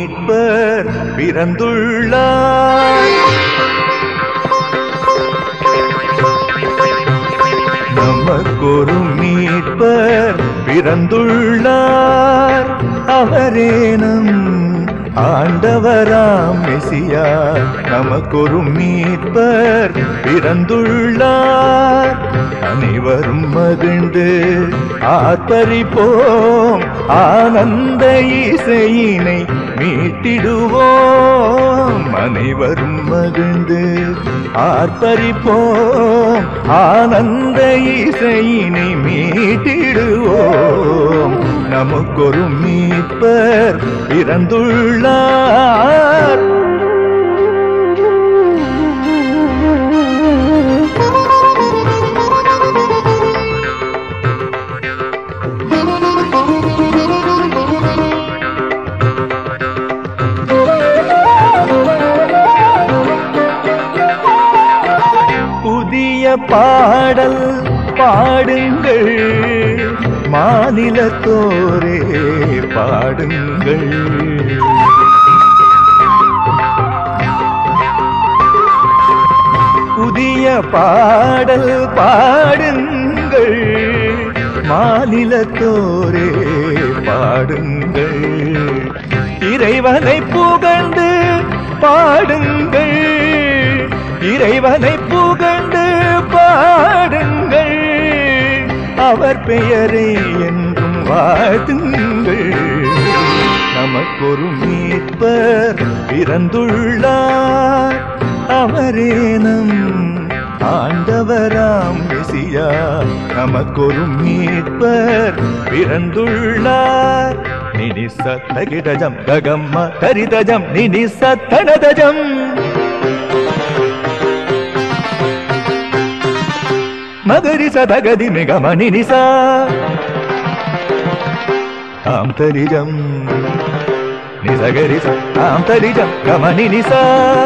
மீட்பர் பிறந்துள்ளார் நமக்கொரு மீட்பர் பிறந்துள்ளார் அவரே நம் ஆண்டவராம் மெசியா நமக்கொரு மீட்பர் பிறந்துள்ளார் அனைவரும் மகிழ்ந்து ஆர்ப்பரிப்போம் ஆனந்த இசையினை மீட்டிடுவோம் அனைவரும் மகிழ்ந்து ஆர்ப்பரிப்போம் ஆனந்த இசையினை மீட்டிடுவோம் நமக்கொரு மீட்பர் பிறந்துள்ளார் புதிய பாடல் பாடுங்கள் மாநிலத்தோரே பாடுங்கள் புதிய பாடல் பாடுங்கள் மாநிலத்தோரே பாடுங்கள் இறைவனை புகழ்ந்து பாடுங்கள் இறைவனை புகழ்ந்து பாடுங்கள் அவர் பெயரை என்றும் வாழ்த்துங்கள் நமக்கொரு மீட்பர் பிறந்துள்ளார் அவரே நம் ஆண்டவராம் மெசியா நமக்கொரு மீட்பர் பிறந்துள்ளார் நினி சத்தகிடஜம் ககம்ம கரிதஜம் நினி சத்தனதஜம் மகரி சதகதி மிகமணி நிசா தாம் தரிஜம் நிசகரி தாம் தரிஜம் கமணி நிசா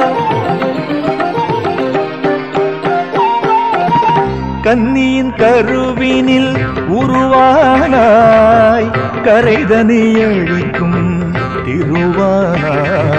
கன்னியின் கருவினில் உருவானாய் கரைதனை அழிக்கும் திருவானாய்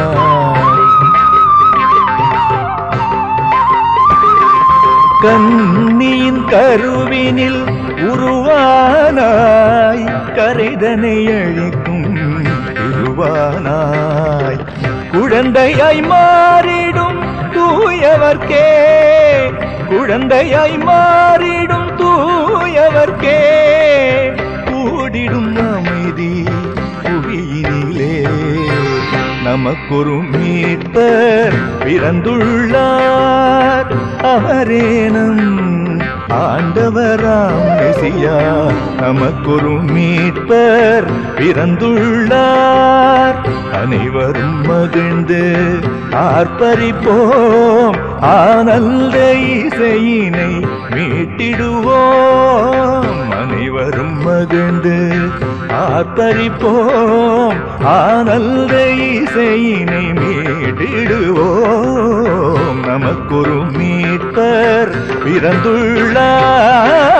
கன்னியின் கருவினில் உருவானாய் கரைதனை அழிக்கும் திருவானாய் குழந்தையாய் மாறிடும் தூயவர்க்கே குழந்தையாய் மாறிடும் தூயவர்க்கே கூடிடும் அமைதி புவியினிலே நமக்கொரு மீட்பர் பிறந்துள்ளார் அவரே நம் ஆண்டவராம் மெசியா நமக்கொரு மீட்பர் பிறந்துள்ளார் அனைவரும் மகிழ்ந்து ஆர்ப்பரிப்போம் ஆனந்த இசையினை மீட்டிடுவோம் அனைவரும் மகிழ்ந்து ஆர்ப்பரிப்போம் ஆனந்த இசையினை மீட்டிடுவோம் நமக்கொரு மீட்பர் பிறந்துள்ளார்